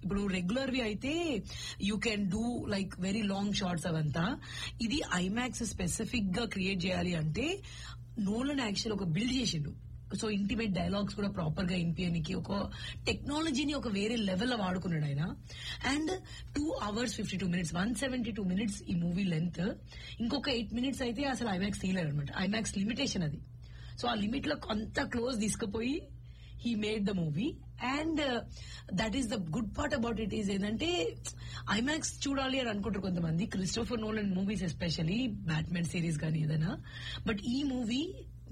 ఇప్పుడు రెగ్యులర్ వి అయితే you can do like very long shorts అవంతా ఇది ఐమాక్స్ స్పెసిఫిక్ గా క్రియేట్ చేయాలి అంటే నోలన్ యాక్చువల్ ఒక బిల్డ్ చేసిండు సో ఇంటిమేట్ డైలాగ్స్ కూడా ప్రాపర్ గా వినిపించడానికి ఒక టెక్నాలజీని ఒక వేరే లెవెల్ లో వాడుకున్నాడు ఆయన and two hours fifty two minutes one seventy two minutes ఈ మూవీ లెంత్ ఇంకొక ఎయిట్ మినిట్స్ అయితే అసలు ఐమాక్స్ తీయలేరు అనమాట ఐమాక్స్ లిమిటేషన్ అది సో ఆ లిమిట్ లో కొంత క్లోజ్ తీసుకుపోయి he made the movie and that is the good part about it is ఏంటంటే ఐమాక్స్ చూడాలి అని అనుకుంటారు కొంతమంది Christopher Nolan movies especially Batman series కానీ ఏదైనా బట్ ఈ మూవీ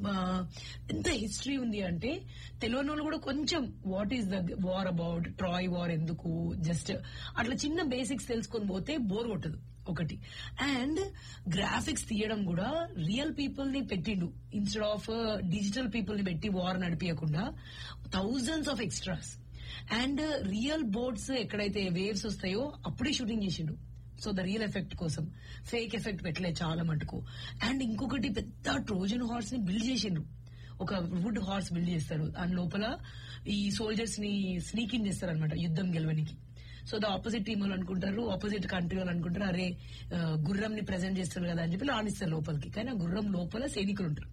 ఎంత హిస్టరీ ఉంది అంటే తెలియని వాళ్ళు కూడా కొంచెం what is the war about Troy war ఎందుకు జస్ట్ అట్లా చిన్న బేసిక్స్ తెలుసుకొని పోతే బోర్ కొట్టదు ఒకటి అండ్ గ్రాఫిక్స్ తీయడం కూడా రియల్ పీపుల్ ని పెట్టిండు ఇన్స్టెడ్ ఆఫ్ డిజిటల్ పీపుల్ ని పెట్టి వార్ నడిపించకుండా thousands of extras and real boats ఎక్కడైతే వేవ్స్ వస్తాయో అప్పుడే షూటింగ్ చేసిండు సో ద రియల్ ఎఫెక్ట్ కోసం ఫేక్ ఎఫెక్ట్ పెట్టలే చాలా మటుకు అండ్ ఇంకొకటి పెద్ద ట్రోజన్ హార్స్ ని బిల్డ్ చేసిండ్రు ఒక వుడ్ హార్స్ బిల్డ్ చేస్తారు దాని లోపల ఈ సోల్జర్స్ ని స్నీకింగ్ చేస్తారు అనమాట యుద్ధం గెలవనికి సో ద ఆపోజిట్ టీం వాళ్ళు అనుకుంటారు ఆపోజిట్ కంట్రీ వాళ్ళు అనుకుంటారు అరే గుర్రం ని ప్రెజెంట్ చేస్తారు కదా అని చెప్పి రాణిస్తారు లోపలికి కానీ ఆ గుర్రం లోపల సైనికులు ఉంటారు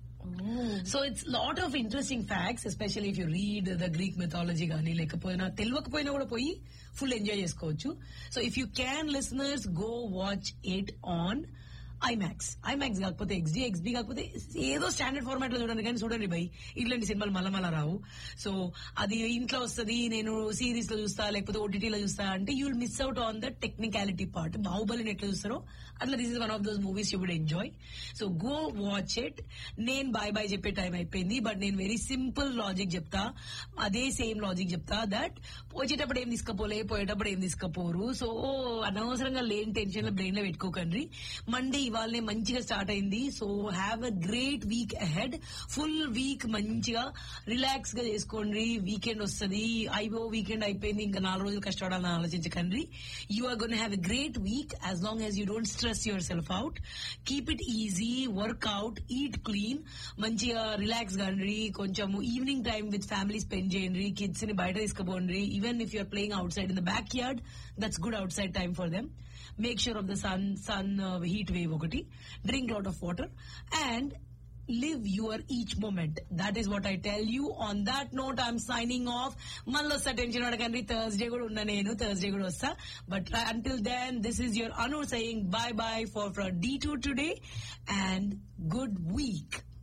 so it's lot of interesting facts especially if you read the Greek mythology కానీ లేకపోయినా తెలియకపోయినా కూడా పోయి ఫుల్ ఎంజాయ్ చేసుకోవచ్చు so if you can listeners go watch it on IMAX IMAX కాకపోతే ఎక్స్డి ఎక్స్బి కాకపోతే ఏదో స్టాండర్డ్ ఫార్మాట్ లో చూడండి కానీ చూడండి భయ్ ఇట్లాంటి సినిమాలు మళ్ళా మళ్ళా రావు సో అది ఇంట్లో వస్తుంది నేను సిరీస్ లో చూస్తా లేకపోతే ఓటీటీలో చూస్తా అంటే you will miss out on the technicality part బాహుబలిని ఎట్లా చూస్తారో అట్లా this is one of those movies you would enjoy so go watch it నేను బాయ్ బాయ్ చెప్పే టైం అయిపోయింది బట్ నేను వెరీ సింపుల్ లాజిక్ చెప్తా అదే సేమ్ లాజిక్ చెప్తా దట్ వచ్చేటప్పుడు ఏం తీసుకపోలే పోయేటప్పుడు ఏం తీసుకపోరు సో అనవసరంగా లేని టెన్షన్ బ్రెయిన్ లో పెట్టుకోకండి మండే ఇవాళనే మంచిగా స్టార్ట్ అయింది so have a great week ahead full week మంచిగా రిలాక్స్ గా చేసుకోండి వీకెండ్ వస్తుంది అయిపో వీకెండ్ అయిపోయింది ఇంకా నాలుగు రోజులు కష్టపడాలని ఆలోచించకండి you are gonna have a great week as long as you don't stress yourself out keep it easy work out eat clean మంచిగా రిలాక్స్ కండి కొంచెం evening time with family spend చేయండి కిడ్స్ ని బయట తీసుకుపోండి even if you're playing outside in the backyard that's good outside time for them make sure of the sun sun heat wave ఒకటి drink lot of water and live your each moment. That is what I tell you. On that note, I'm signing off. మళ్ళీ వస్తా tension అడగండి Thursday కూడా ఉన్నా నేను Thursday కూడా వస్తా but until then this is your Anu saying bye bye for for the to today and good week